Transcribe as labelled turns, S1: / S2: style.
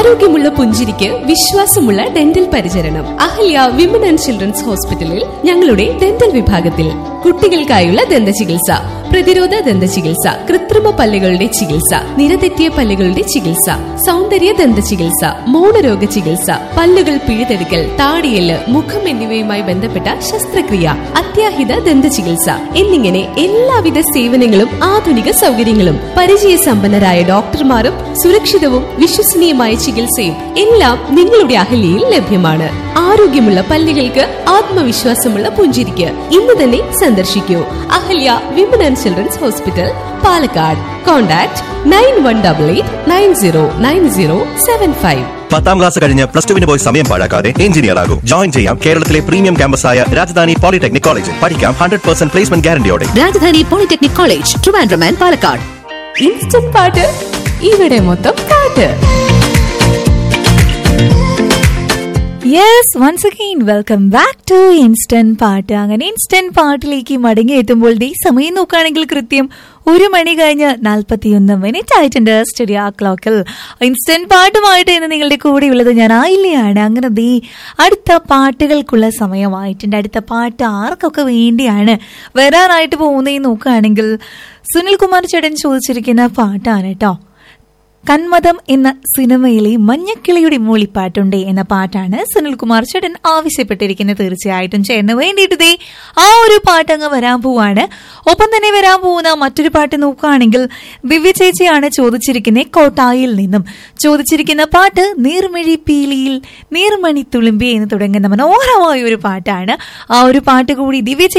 S1: ആരോഗ്യമുള്ള പുഞ്ചിരിക്ക് വിശ്വാസമുള്ള ഡെന്റൽ പരിചരണം അഹല്യ വിമൻ ആൻഡ് ചിൽഡ്രൻസ് ഹോസ്പിറ്റലിൽ ഞങ്ങളുടെ ഡെന്റൽ വിഭാഗത്തിൽ കുട്ടികൾക്കായുള്ള ദന്ത ചികിത്സ പ്രതിരോധ ദന്ത ചികിത്സ കൃത്രിമ പല്ലുകളുടെ ചികിത്സ നിരതെറ്റിയ പല്ലുകളുടെ ചികിത്സ സൗന്ദര്യ ദന്ത ചികിത്സ മൗനരോഗ ചികിത്സ പല്ലുകൾ പിഴുതെടുക്കൽ താടിയല് മുഖം എന്നിവയുമായി ബന്ധപ്പെട്ട ശസ്ത്രക്രിയ അത്യാഹിത ദന്ത ചികിത്സ എന്നിങ്ങനെ എല്ലാവിധ സേവനങ്ങളും ആധുനിക സൗകര്യങ്ങളും പരിചയസമ്പന്നരായ ഡോക്ടർമാരും സുരക്ഷിതവും വിശ്വസനീയമായ ചികിത്സയും എല്ലാം നിങ്ങളുടെ അഹല്യയിൽ ലഭ്യമാണ് ആരോഗ്യമുള്ള പല്ലുകൾക്ക് ആത്മവിശ്വാസമുള്ള പുഞ്ചിരിക്ക് ഇന്ന് തന്നെ സന്ദർശിക്കൂ Ahalya women and children's hospital Palakkad contact nine one double eight nine zero nine zero seven five
S2: പത്താം ക്ലാസ് കഴിഞ്ഞ് പ്ലസ് ടുവിന് പോയി സമയം പാഴാക്കാതെ എഞ്ചിനീയർ ആകും ജോയിൻ ചെയ്യാം കേരളത്തിലെ പ്രീമിയം ക്യാമ്പസായ രാജധാനി പോളിടെക്നിക് കോളേജിൽ പഠിക്കാം ഹൺഡ്രഡ് പെർസെന്റ് പ്ലേസ്മെന്റ് ഗ്യാരണ്ടിയോടെ
S3: Rajadhani polytechnic college Trivandrum and Palakkad
S1: instant പാട്ട് ഇവിടെ മൊത്തം പാട്ട്
S4: yes once again welcome back to instant പാട്ട് അങ്ങനെ ഇൻസ്റ്റന്റ് പാട്ടിലേക്ക് മടങ്ങി എത്തുമ്പോൾ ദേ സമയം നോക്കുകയാണെങ്കിൽ കൃത്യം ഒരു മണി കഴിഞ്ഞ് നാൽപ്പത്തിയൊന്ന് മിനിറ്റ് ആയിട്ടുണ്ട് സ്റ്റുഡിയോ ക്ലോക്കിൽ ഇൻസ്റ്റന്റ് പാട്ടുമായിട്ട് ഇന്ന് നിങ്ങളുടെ കൂടെയുള്ളത് ഞാൻ ആയില്ലയാണ് അങ്ങനെ ദേ അടുത്ത പാട്ടുകൾക്കുള്ള സമയമായിട്ടുണ്ട് അടുത്ത പാട്ട് ആർക്കൊക്കെ വേണ്ടിയാണ് വരാനായിട്ട് പോകുന്നതെന്ന് നോക്കുകയാണെങ്കിൽ സുനിൽ കുമാർ ചേട്ടൻ ചോദിച്ചിരിക്കുന്ന പാട്ടാണ് കേട്ടോ കന്മതം എന്ന സിനിമയിലെ മഞ്ഞക്കിളിയുടെ മൂളിപ്പാട്ടുണ്ട് എന്ന പാട്ടാണ് സുനിൽകുമാർ ചേട്ടൻ ആവശ്യപ്പെട്ടിരിക്കുന്നത് തീർച്ചയായിട്ടും ചേട്ടന് വേണ്ടിയിട്ട് ദേ ആ ഒരു പാട്ട് അങ്ങ് വരാൻ പോവാണ് ഒപ്പം തന്നെ വരാൻ പോകുന്ന മറ്റൊരു പാട്ട് നോക്കുകയാണെങ്കിൽ ദിവ്യ ചേച്ചിയാണ് ചോദിച്ചിരിക്കുന്നത് കോട്ടായിൽ നിന്നും ചോദിച്ചിരിക്കുന്ന പാട്ട് നീർമിഴി പീലിയിൽ നീർമണി തുളുമ്പി എന്ന് തുടങ്ങുന്ന മനോഹരമായ ഒരു പാട്ടാണ് ആ ഒരു പാട്ട് കൂടി ദിവ്യ